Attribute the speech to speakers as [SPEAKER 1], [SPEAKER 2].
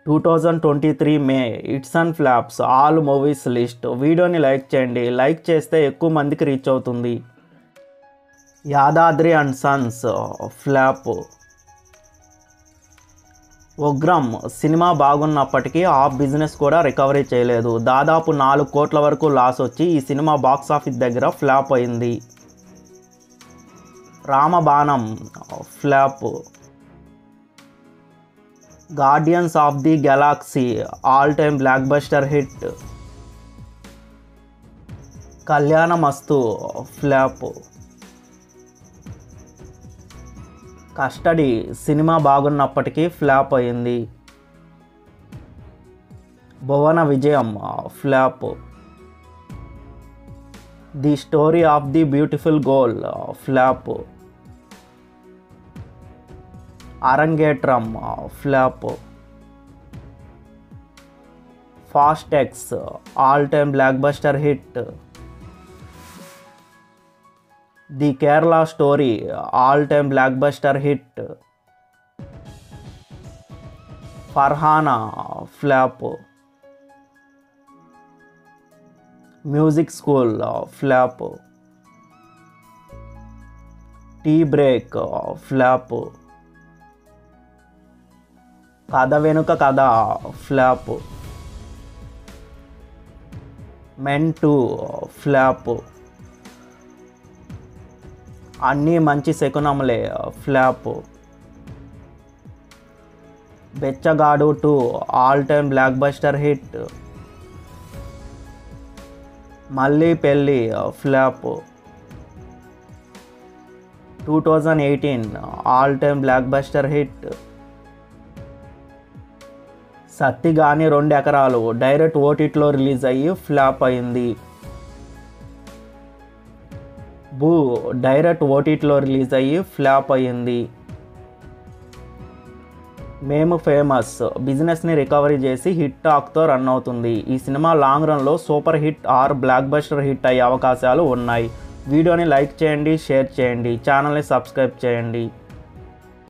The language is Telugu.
[SPEAKER 1] two thousand twenty three May it's and flops all movies list వీడియోని లైక్ చేయండి లైక్ చేస్తే ఎక్కువ మందికి రీచ్ అవుతుంది Yadadri and sons flop Ugram cinema బాగున్నప్పటికీ ఆ బిజినెస్ కూడా రికవరీ చేయలేదు దాదాపు నాలుగు కోట్ల వరకు లాస్ వచ్చి ఈ సినిమా బాక్స్ ఆఫీస్ దగ్గర ఫ్లాప్ అయింది Ramabanam flop Guardians of the Galaxy all time blockbuster hit Kalyanamasthu flop Custody cinema బాగున్నప్పటికీ ఫ్లాప్ అయింది Bhuvana Vijayam flop the story of the beautiful girl flop Arangetram flop Fast X all time blockbuster hit the Kerala story all time blockbuster hit Farhana flop music school flop tea break flop Katha Venuka Katha flop men too flop అన్నీ మంచి Sakunamule flop Bichagadu two all time blockbuster hit Malli Pelli flop two thousand eighteen all time blockbuster hit Sattigani Rendu Ekaralu direct ఓటీటీలో రిలీజ్ అయ్యి ఫ్లాప్ అయింది బూ డైరెక్ట్ ఓటీటీలో రిలీజ్ అయ్యి ఫ్లాప్ అయ్యింది మేము ఫేమస్ బిజినెస్ని రికవరీ చేసి హిట్ టాక్తో రన్ అవుతుంది ఈ సినిమా లాంగ్ రన్లో super hit or blockbuster hit అయ్యే అవకాశాలు ఉన్నాయి వీడియోని లైక్ చేయండి షేర్ చేయండి ఛానల్ని సబ్స్క్రైబ్ చేయండి